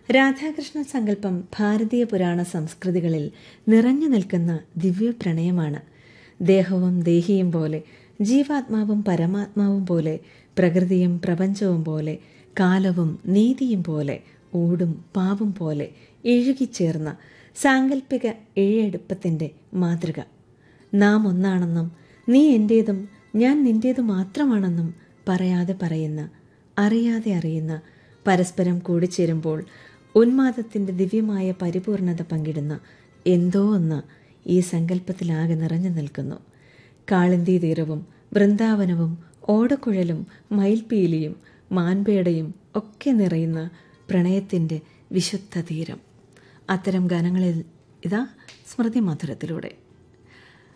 രാധാകൃഷ്ണ സങ്കല്പം ഭാരതീയ പുരാണ സംസ്കൃതികളിൽ നിറഞ്ഞു നിൽക്കുന്ന ദിവ്യപ്രണയമാണ് ദേഹവും ദേഹിയും പോലെ ജീവാത്മാവും പരമാത്മാവും പോലെ പ്രകൃതിയും പ്രപഞ്ചവും പോലെ കാലവും നീതിയും പോലെ ഊടും പാവും പോലെ ഇഴുകിച്ചേർന്ന സാങ്കല്പിക ഇഴയെടുപ്പത്തിൻ്റെ മാതൃക നാം ഒന്നാണെന്നും നീ എൻ്റേതും ഞാൻ നിൻ്റേതു മാത്രമാണെന്നും പറയാതെ പറയുന്ന അറിയാതെ അറിയുന്ന പരസ്പരം കൂടിച്ചേരുമ്പോൾ ഉന്മാദത്തിൻ്റെ ദിവ്യമായ പരിപൂർണത പങ്കിടുന്ന എന്തോ ഒന്ന് ഈ സങ്കല്പത്തിലാകെ നിറഞ്ഞു നിൽക്കുന്നു കാളിന്തി തീരവും വൃന്ദാവനവും ഓടക്കുഴലും മയിൽപീലിയും മാൻപേടയും ഒക്കെ നിറയുന്ന പ്രണയത്തിൻ്റെ വിശുദ്ധ തീരം അത്തരം ഗാനങ്ങളിൽ ഇതാ സ്മൃതി മധുരത്തിലൂടെ